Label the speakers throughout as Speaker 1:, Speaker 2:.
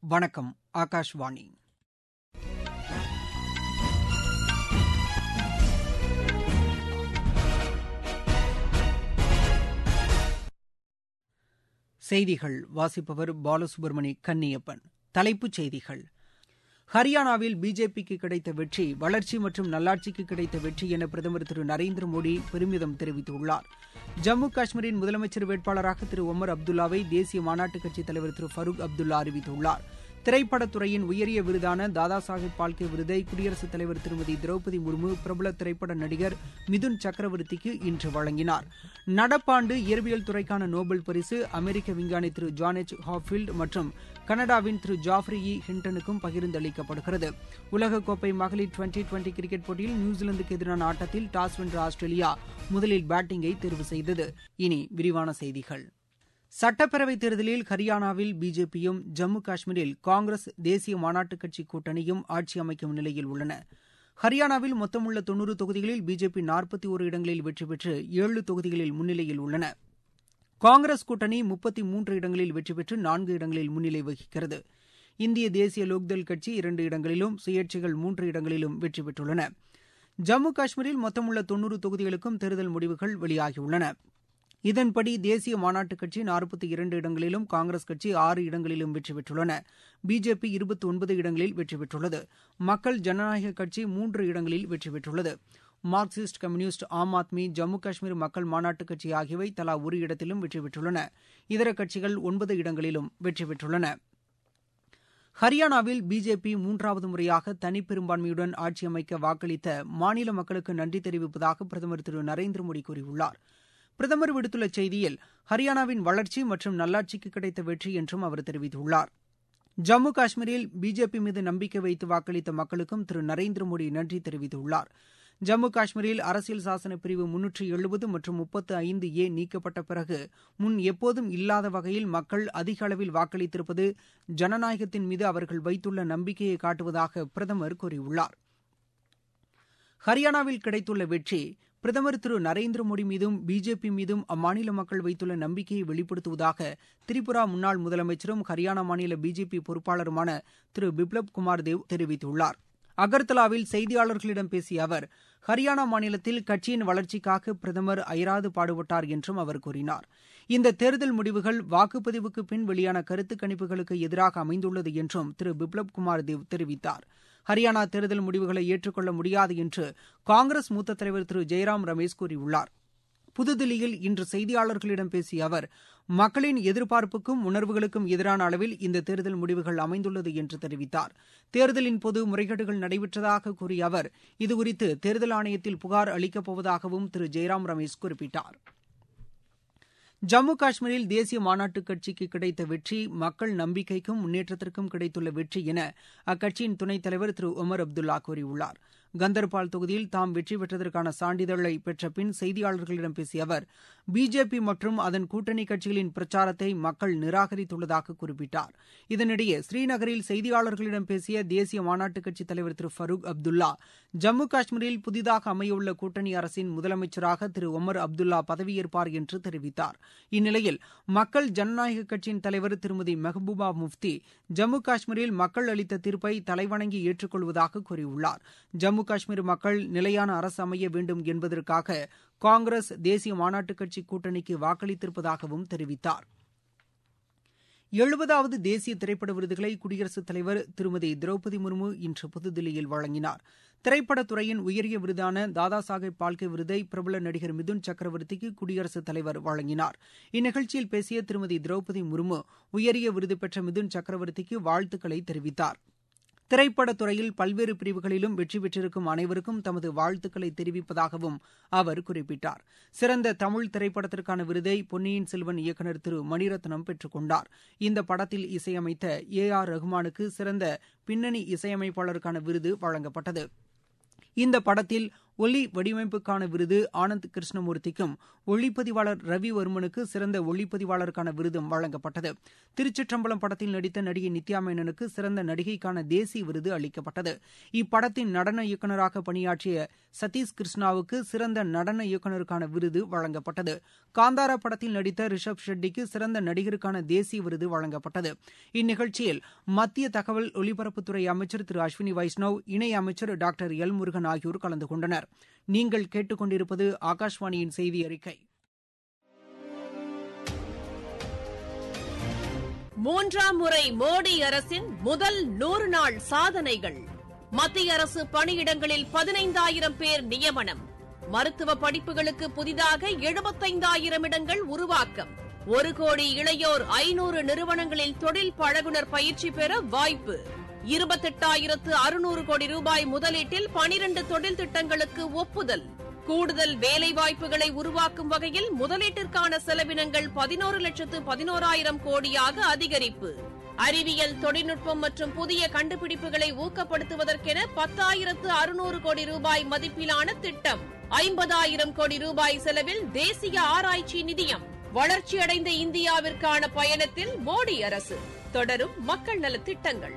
Speaker 1: வணக்கம் ஆகாஷ்வாணி செய்திகள் வாசிப்பவர் பாலசுப்ரமணி கன்னியப்பன் தலைப்புச் செய்திகள் ஹரியானாவில் பிஜேபிக்கு கிடைத்த வெற்றி வளர்ச்சி மற்றும் நல்லாட்சிக்கு கிடைத்த வெற்றி என பிரதமர் திரு நரேந்திர மோடி பெருமிதம் தெரிவித்துள்ளார் ஜம்மு காஷ்மீரின் முதலமைச்சர் வேட்பாளராக திரு ஒமர் அப்துல்லாவை தேசிய மாநாட்டுக் கட்சித் தலைவர் திரு ஃபருக் அப்துல்லா அறிவித்துள்ளார் திரைப்படத்துறையின் உயரிய விருதான தாதா சாஹேப் பால்கே விருதை குடியரசுத் தலைவர் திருமதி திரௌபதி முர்மு பிரபல திரைப்பட நடிகர் மிதுன் சக்கரவர்த்திக்கு இன்று வழங்கினார் நடப்பாண்டு இயற்பியல் துறைக்கான நோபல் பரிசு அமெரிக்க விஞ்ஞானி திரு ஜான் எச் ஹாஃபீல்ட் மற்றும் கனடாவின் திரு ஜாஃப்ரி இ ஹிண்டனுக்கும் பகிர்ந்தளிக்கப்படுகிறது உலகக்கோப்பை மகளிர் டுவெண்டி டுவெண்டி கிரிக்கெட் போட்டியில் நியூசிலாந்துக்கு எதிரான ஆட்டத்தில் டாஸ் வென்ற ஆஸ்திரேலியா முதலில் பேட்டிங்கை தேர்வு செய்தது இனி விரிவான செய்திகள் சட்டப்பேரவைத் தேர்தலில் ஹரியானாவில் பிஜேபியும் ஜம்மு காஷ்மீரில் காங்கிரஸ் தேசிய மாநாட்டுக் கட்சி கூட்டணியும் ஆட்சி அமைக்கும் நிலையில் உள்ளன ஹரியானாவில் மொத்தமுள்ள தொன்னூறு தொகுதிகளில் பிஜேபி நாற்பத்தி ஒரு இடங்களில் வெற்றி பெற்று ஏழு தொகுதிகளில் முன்னிலையில் உள்ளன காங்கிரஸ் கூட்டணி முப்பத்தி மூன்று இடங்களில் வெற்றி பெற்று நான்கு இடங்களில் முன்னிலை வகிக்கிறது இந்திய தேசிய லோக்தள் கட்சி இரண்டு இடங்களிலும் சுயேட்சைகள் மூன்று இடங்களிலும் வெற்றி பெற்றுள்ளன ஜம்மு காஷ்மீரில் மொத்தமுள்ள தொன்னூறு தொகுதிகளுக்கும் தேர்தல் முடிவுகள் வெளியாகியுள்ளன இதன்படி தேசிய மாநாட்டுக் கட்சி நாற்பத்தி இரண்டு இடங்களிலும் காங்கிரஸ் கட்சி ஆறு இடங்களிலும் வெற்றி பெற்றுள்ளன பிஜேபி இருபத்தி ஒன்பது இடங்களில் வெற்றி பெற்றுள்ளது மக்கள் ஜனநாயக கட்சி மூன்று இடங்களில் வெற்றி பெற்றுள்ளது மார்க்சிஸ்ட் கம்யூனிஸ்ட் ஆம் ஆத்மி ஜம்மு காஷ்மீர் மக்கள் மாநாட்டுக் கட்சி ஆகியவை தலா ஒரு இடத்திலும் வெற்றி பெற்றுள்ளன இதர கட்சிகள் ஒன்பது இடங்களிலும் வெற்றி பெற்றுள்ளன ஹரியானாவில் பிஜேபி மூன்றாவது முறையாக தனிப்பெரும்பான்மையுடன் ஆட்சி அமைக்க வாக்களித்த மாநில மக்களுக்கு நன்றி தெரிவிப்பதாக பிரதமர் திரு நரேந்திர மோடி கூறியுள்ளார் பிரதமர் விடுத்துள்ள செய்தியில் ஹரியானாவின் வளர்ச்சி மற்றும் நல்லாட்சிக்கு கிடைத்த வெற்றி என்றும் அவர் தெரிவித்துள்ளார் ஜம்மு காஷ்மீரில் பிஜேபி மீது நம்பிக்கை வைத்து வாக்களித்த மக்களுக்கும் திரு நரேந்திர மோடி நன்றி தெரிவித்துள்ளார் ஜம்மு காஷ்மீரில் அரசியல் சாசன பிரிவு முன்னூற்றி எழுபது மற்றும் முப்பத்து ஐந்து ஏ நீக்கப்பட்ட பிறகு முன் எப்போதும் இல்லாத வகையில் மக்கள் அதிக அளவில் வாக்களித்திருப்பது ஜனநாயகத்தின் மீது அவர்கள் வைத்துள்ள நம்பிக்கையை காட்டுவதாக பிரதமர் கூறியுள்ளார் ஹரியானாவில் கிடைத்துள்ள வெற்றி பிரதமர் திரு நரேந்திர மோடி மீதும் பிஜேபி மீதும் அம்மாநில மக்கள் வைத்துள்ள நம்பிக்கையை வெளிப்படுத்துவதாக திரிபுரா முன்னாள் முதலமைச்சரும் ஹரியானா மாநில பிஜேபி பொறுப்பாளருமான திரு பிப்ளப் குமார் தேவ் தெரிவித்துள்ளார் அகர்தலாவில் செய்தியாளர்களிடம் பேசிய அவர் ஹரியானா மாநிலத்தில் கட்சியின் வளர்ச்சிக்காக பிரதமர் அயராது பாடுபட்டார் என்றும் அவர் கூறினார் இந்த தேர்தல் முடிவுகள் வாக்குப்பதிவுக்கு பின் வெளியான கருத்து கணிப்புகளுக்கு எதிராக அமைந்துள்ளது என்றும் திரு பிப்ளப் குமார் தேவ் தெரிவித்தார் ஹரியானா தேர்தல் முடிவுகளை ஏற்றுக்கொள்ள முடியாது என்று காங்கிரஸ் மூத்த தலைவர் திரு ஜெயராம் ரமேஷ் கூறியுள்ளார் புதுதில்லியில் இன்று செய்தியாளர்களிடம் பேசிய அவர் மக்களின் எதிர்பார்ப்புக்கும் உணர்வுகளுக்கும் எதிரான அளவில் இந்த தேர்தல் முடிவுகள் அமைந்துள்ளது என்று தெரிவித்தார் தேர்தலின் போது முறைகேடுகள் நடைபெற்றதாக கூறிய அவர் இதுகுறித்து தேர்தல் ஆணையத்தில் புகார் அளிக்கப் போவதாகவும் திரு ஜெயராம் ரமேஷ் குறிப்பிட்டார் ஜம்மு காஷ்மீரில் தேசிய மாநாட்டுக் கட்சிக்கு கிடைத்த வெற்றி மக்கள் நம்பிக்கைக்கும் முன்னேற்றத்திற்கும் கிடைத்துள்ள வெற்றி என அக்கட்சியின் துணைத் தலைவர் திரு ஒமர் அப்துல்லா கூறியுள்ளார் கந்தர்பால் தொகுதியில் தாம் வெற்றி பெற்றதற்கான சான்றிதழை பெற்ற பின் செய்தியாளர்களிடம் பேசிய அவர் பிஜேபி மற்றும் அதன் கூட்டணி கட்சிகளின் பிரச்சாரத்தை மக்கள் நிராகரித்துள்ளதாக குறிப்பிட்டார் இதனிடையே ஸ்ரீநகரில் செய்தியாளர்களிடம் பேசிய தேசிய மாநாட்டுக் கட்சித் தலைவர் திரு ஃபருக் அப்துல்லா ஜம்மு காஷ்மீரில் புதிதாக அமையவுள்ள கூட்டணி அரசின் முதலமைச்சராக திரு ஒமர் அப்துல்லா பதவியேற்பார் என்று தெரிவித்தார் இந்நிலையில் மக்கள் ஜனநாயக கட்சியின் தலைவர் திருமதி மெஹபூபா முஃப்தி ஜம்மு காஷ்மீரில் மக்கள் அளித்த தீர்ப்பை தலைவணங்கி ஏற்றுக்கொள்வதாக கூறியுள்ளார் ஜம்மு காஷ்மீர் மக்கள் நிலையான அரசு அமைய வேண்டும் என்பதற்காக காங்கிரஸ் தேசிய மாநாட்டுக் கட்சி கூட்டணிக்கு வாக்களித்திருப்பதாகவும் தெரிவித்தார் எழுபதாவது தேசிய திரைப்பட விருதுகளை குடியரசுத் தலைவர் திருமதி திரௌபதி முர்மு இன்று புதுதில்லியில் வழங்கினார் திரைப்படத்துறையின் உயரிய விருதான தாதா சாஹேப் பால்கே விருதை பிரபல நடிகர் மிதுன் சக்கரவர்த்திக்கு குடியரசுத் தலைவர் வழங்கினார் இந்நிகழ்ச்சியில் பேசிய திருமதி திரௌபதி முர்மு உயரிய விருது பெற்ற மிதுன் சக்கரவர்த்திக்கு வாழ்த்துக்களை தெரிவித்தார் திரைப்படத் துறையில் பல்வேறு பிரிவுகளிலும் வெற்றி பெற்றிருக்கும் அனைவருக்கும் தமது வாழ்த்துக்களை தெரிவிப்பதாகவும் அவர் குறிப்பிட்டார் சிறந்த தமிழ் திரைப்படத்திற்கான விருதை பொன்னியின் செல்வன் இயக்குநர் திரு மணிரத்னம் பெற்றுக் கொண்டார் இந்த படத்தில் இசையமைத்த ஏ ஆர் ரஹ்மானுக்கு சிறந்த பின்னணி இசையமைப்பாளருக்கான விருது வழங்கப்பட்டது இந்த படத்தில் ஒலி வடிவமைப்புக்கான விருது ஆனந்த் கிருஷ்ணமூர்த்திக்கும் ஒளிப்பதிவாளர் ரவிவர்மனுக்கு சிறந்த ஒளிப்பதிவாளருக்கான விருதும் வழங்கப்பட்டது திருச்சிற்றம்பலம் படத்தில் நடித்த நடிகை நித்யா மேனனுக்கு சிறந்த நடிகைக்கான தேசிய விருது அளிக்கப்பட்டது இப்படத்தின் நடன இயக்குநராக பணியாற்றிய சதீஷ் கிருஷ்ணாவுக்கு சிறந்த நடன இயக்குநருக்கான விருது வழங்கப்பட்டது காந்தாரா படத்தில் நடித்த ரிஷப் ஷெட்டிக்கு சிறந்த நடிகருக்கான தேசிய விருது வழங்கப்பட்டது இந்நிகழ்ச்சியில் மத்திய தகவல் ஒலிபரப்புத்துறை அமைச்சர் திரு அஸ்வினி வைஷ்ணவ் இணை அமைச்சர் டாக்டர் எல் முருகன் ஆகியோர் கலந்து கொண்டனர் நீங்கள் கேட்டுக்கொண்டிருப்பது ஆகாஷ்வாணியின் செய்தி அறிக்கை
Speaker 2: மூன்றாம் முறை மோடி அரசின் முதல் நூறு நாள் சாதனைகள் மத்திய அரசு பணியிடங்களில் பதினைந்தாயிரம் பேர் நியமனம் மருத்துவ படிப்புகளுக்கு புதிதாக எழுபத்தைந்தாயிரம் இடங்கள் உருவாக்கம் ஒரு கோடி இளையோர் ஐநூறு நிறுவனங்களில் தொழில் பழகுனர் பயிற்சி பெற வாய்ப்பு இருபத்தெட்டாயிரத்து அறுநூறு கோடி ரூபாய் முதலீட்டில் பனிரண்டு தொழில் திட்டங்களுக்கு ஒப்புதல் கூடுதல் வேலைவாய்ப்புகளை உருவாக்கும் வகையில் முதலீட்டிற்கான செலவினங்கள் பதினோரு லட்சத்து பதினோராயிரம் கோடியாக அதிகரிப்பு அறிவியல் தொழில்நுட்பம் மற்றும் புதிய கண்டுபிடிப்புகளை ஊக்கப்படுத்துவதற்கென பத்தாயிரத்து அறுநூறு கோடி ரூபாய் மதிப்பிலான திட்டம் ஐம்பதாயிரம் கோடி ரூபாய் செலவில் தேசிய ஆராய்ச்சி நிதியம் வளர்ச்சியடைந்த இந்தியாவிற்கான பயணத்தில் மோடி அரசு தொடரும் மக்கள் நலத் திட்டங்கள்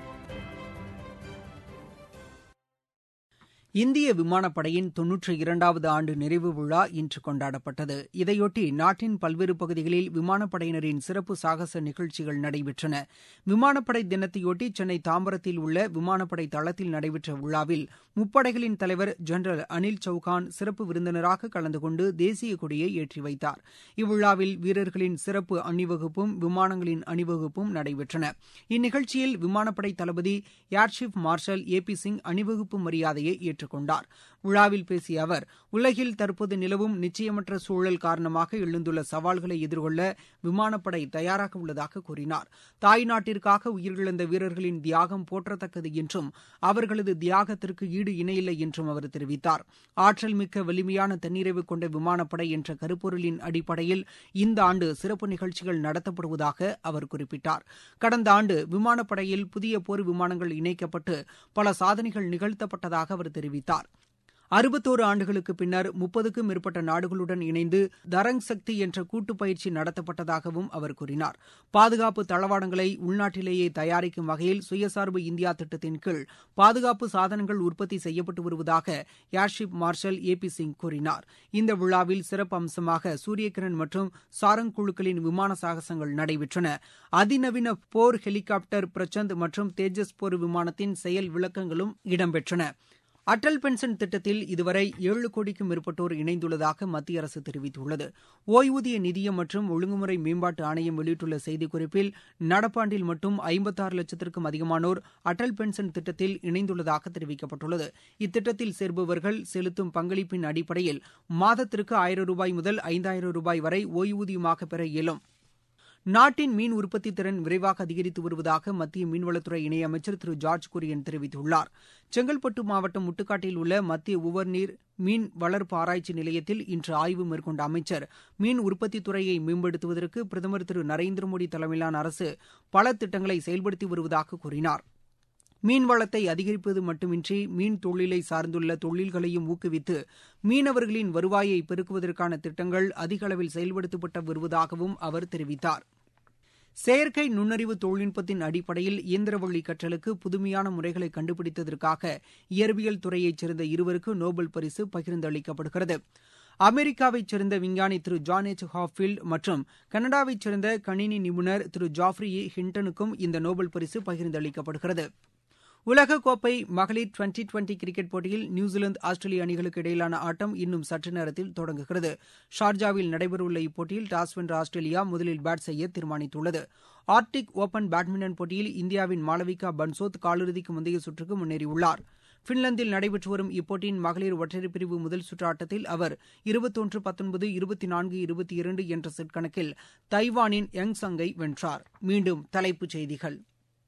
Speaker 1: இந்திய விமானப்படையின் தொன்னூற்றி இரண்டாவது ஆண்டு நிறைவு விழா இன்று கொண்டாடப்பட்டது இதையொட்டி நாட்டின் பல்வேறு பகுதிகளில் விமானப்படையினரின் சிறப்பு சாகச நிகழ்ச்சிகள் நடைபெற்றன விமானப்படை தினத்தையொட்டி சென்னை தாம்பரத்தில் உள்ள விமானப்படை தளத்தில் நடைபெற்ற விழாவில் முப்படைகளின் தலைவர் ஜெனரல் அனில் சௌகான் சிறப்பு விருந்தினராக கலந்து கொண்டு தேசிய கொடியை ஏற்றி வைத்தார் இவ்விழாவில் வீரர்களின் சிறப்பு அணிவகுப்பும் விமானங்களின் அணிவகுப்பும் நடைபெற்றன இந்நிகழ்ச்சியில் விமானப்படை தளபதி air chief marshal A P Singh அணிவகுப்பு மரியாதையை ஏற்றுக் கொண்டார் விழாவில் பேசிய அவர் உலகில் தற்போது நிலவும் நிச்சயமற்ற சூழல் காரணமாக எழுந்துள்ள சவால்களை எதிர்கொள்ள விமானப்படை தயாராக உள்ளதாக கூறினார் தாய்நாட்டிற்காக உயிரிழந்த வீரர்களின் தியாகம் போற்றத்தக்கது என்றும் அவர்களது தியாகத்திற்கு ஈடு இணையில்லை என்றும் அவர் தெரிவித்தார் ஆற்றல் மிக்க வலிமையான தன்னிறைவு கொண்ட விமானப்படை என்ற கருப்பொருளின் அடிப்படையில் இந்த ஆண்டு சிறப்பு நிகழ்ச்சிகள் நடத்தப்படுவதாக அவர் குறிப்பிட்டார் கடந்த ஆண்டு விமானப்படையில் புதிய போர் விமானங்கள் இணைக்கப்பட்டு பல சாதனைகள் நிகழ்த்தப்பட்டதாக அவர் தெரிவித்தார் அறுபத்தோரு ஆண்டுகளுக்கு பின்னர் முப்பதுக்கும் மேற்பட்ட நாடுகளுடன் இணைந்து தரங் சக்தி என்ற கூட்டு பயிற்சி நடத்தப்பட்டதாகவும் அவர் கூறினார் பாதுகாப்பு தளவாடங்களை உள்நாட்டிலேயே தயாரிக்கும் வகையில் சுயசார்பு இந்தியா திட்டத்தின் கீழ் பாதுகாப்பு சாதனங்கள் உற்பத்தி செய்யப்பட்டு வருவதாக air chief marshal A P Singh கூறினார் இந்த விழாவில் சிறப்பு அம்சமாக சூரியகிரண் மற்றும் சாரங் குழுக்களின் விமான சாகசங்கள் நடைபெற்றன அதிநவீன போர் ஹெலிகாப்டர் பிரச்சந்த் மற்றும் தேஜஸ் போர் விமானத்தின் செயல் விளக்கங்களும் இடம்பெற்றன அடல் பென்ஷன் திட்டத்தில் இதுவரை ஏழு கோடிக்கும் மேற்பட்டோர் இணைந்துள்ளதாக மத்திய அரசு தெரிவித்துள்ளது ஓய்வூதிய நிதியம் மற்றும் ஒழுங்குமுறை மேம்பாட்டு ஆணையம் வெளியிட்டுள்ள செய்திக்குறிப்பில் நடப்பாண்டில் மட்டும் ஐம்பத்தாறு லட்சத்திற்கும் அதிகமானோர் அடல் பென்ஷன் திட்டத்தில் இணைந்துள்ளதாக தெரிவிக்கப்பட்டுள்ளது இத்திட்டத்தில் சேர்பவர்கள் செலுத்தும் பங்களிப்பின் அடிப்படையில் மாதத்திற்கு ஆயிரம் ரூபாய் முதல் ஐந்தாயிரம் ரூபாய் வரை ஓய்வூதியமாக பெற இயலும் நாட்டின் மீன் உற்பத்தி திறன் விரைவாக அதிகரித்து வருவதாக மத்திய மீன்வளத்துறை இணையமைச்சர் திரு ஜார்ஜ் குரியன் தெரிவித்துள்ளார் செங்கல்பட்டு மாவட்டம் முட்டுக்காட்டில் உள்ள மத்திய உவர்நீர் மீன் வளர்ப்பு ஆராய்ச்சி நிலையத்தில் இன்று ஆய்வு மேற்கொண்ட அமைச்சர் மீன் உற்பத்தி துறையை மேம்படுத்துவதற்கு பிரதமர் திரு நரேந்திர மோடி தலைமையிலான அரசு பல திட்டங்களை செயல்படுத்தி வருவதாக கூறினார் மீன்வளத்தை அதிகரிப்பது மட்டுமின்றி மீன் தொழிலை சார்ந்துள்ள தொழில்களையும் ஊக்குவித்து மீனவர்களின் வருவாயை பெருக்குவதற்கான திட்டங்கள் அதிக அளவில் செயல்படுத்தப்பட்டு வருவதாகவும் அவர் தெரிவித்தார் செயற்கை நுண்ணறிவு தொழில்நுட்பத்தின் அடிப்படையில் இயந்திரவழி கற்றலுக்கு புதுமையான முறைகளை கண்டுபிடித்ததற்காக இயற்பியல் துறையைச் சேர்ந்த இருவருக்கு நோபல் பரிசு பகிர்ந்தளிக்கப்படுகிறது அமெரிக்காவைச் சேர்ந்த விஞ்ஞானி திரு ஜான் எச் ஹாஃபீல்ட் மற்றும் கனடாவைச் சேர்ந்த கணினி நிபுணர் திரு ஜாஃப்ரி ஹிண்டனுக்கும் இந்த நோபல் பரிசு பகிர்ந்தளிக்கப்படுகிறது உலகக்கோப்பை மகளிர் டுவெண்டி டுவெண்டி கிரிக்கெட் போட்டியில் நியூசிலாந்து ஆஸ்திரேலிய அணிகளுக்கு இடையிலான ஆட்டம் இன்னும் சற்று நேரத்தில் தொடங்குகிறது ஷார்ஜாவில் நடைபெறவுள்ள இப்போட்டியில் டாஸ் வென்ற ஆஸ்திரேலியா முதலில் பேட் செய்ய தீர்மானித்துள்ளது ஆர்டிக் ஓபன் பேட்மிண்டன் போட்டியில் இந்தியாவின் மாளவிகா பன்சோத் காலிறுதிக்கு முந்தைய சுற்றுக்கு முன்னேறியுள்ளார் பின்லாந்தில் நடைபெற்று வரும் இப்போட்டியின் மகளிர் ஒற்றையர் பிரிவு முதல் சுற்று ஆட்டத்தில் அவர் இருபத்தொன்று பத்தொன்பது இருபத்தி நான்கு இருபத்தி இரண்டு என்ற செட் கணக்கில் தைவானின் யங் சங்கை வென்றார் மீண்டும் தலைப்புச் செய்திகள்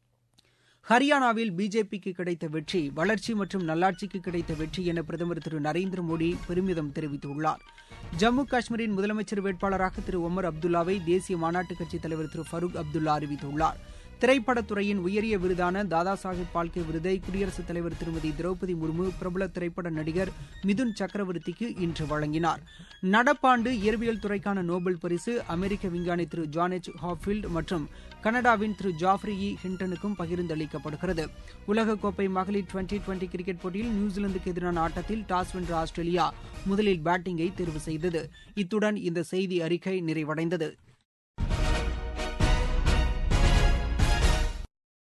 Speaker 1: ஹரியானாவில் பிஜேபிக்கு கிடைத்த வெற்றி வளர்ச்சி மற்றும் நல்லாட்சிக்கு கிடைத்த வெற்றி என பிரதமர் திரு நரேந்திர மோடி பெருமிதம் தெரிவித்துள்ளார் ஜம்மு காஷ்மீரின் முதலமைச்சர் வேட்பாளராக திரு ஒமர் அப்துல்லாவை தேசிய மாநாட்டுக் கட்சித் தலைவர் திரு ஃபருக் அப்துல்லா அறிவித்துள்ளார் திரைப்படத்துறையின் உயரிய விருதான தாதா சாஹேப் பால்கே விருதை குடியரசுத் தலைவர் திருமதி திரௌபதி முர்மு பிரபல திரைப்பட நடிகர் மிதுன் சக்கரவர்த்திக்கு இன்று வழங்கினார் நடப்பாண்டு இயற்பியல் துறைக்கான நோபல் பரிசு அமெரிக்க விஞ்ஞானி திரு ஜான் எச் ஹாஃபீல்ட் மற்றும் கனடாவின் திரு ஜாஃப்ரி இ ஹிண்டனுக்கும் பகிர்ந்தளிக்கப்படுகிறது உலகக்கோப்பை மகளிர் டுவெண்டி டுவெண்டி கிரிக்கெட் போட்டியில் நியூசிலாந்துக்கு எதிரான ஆட்டத்தில் டாஸ் வென்ற ஆஸ்திரேலியா முதலில் பேட்டிங்கை தேர்வு செய்தது இத்துடன் இந்த செய்தி அறிக்கை நிறைவடைந்தது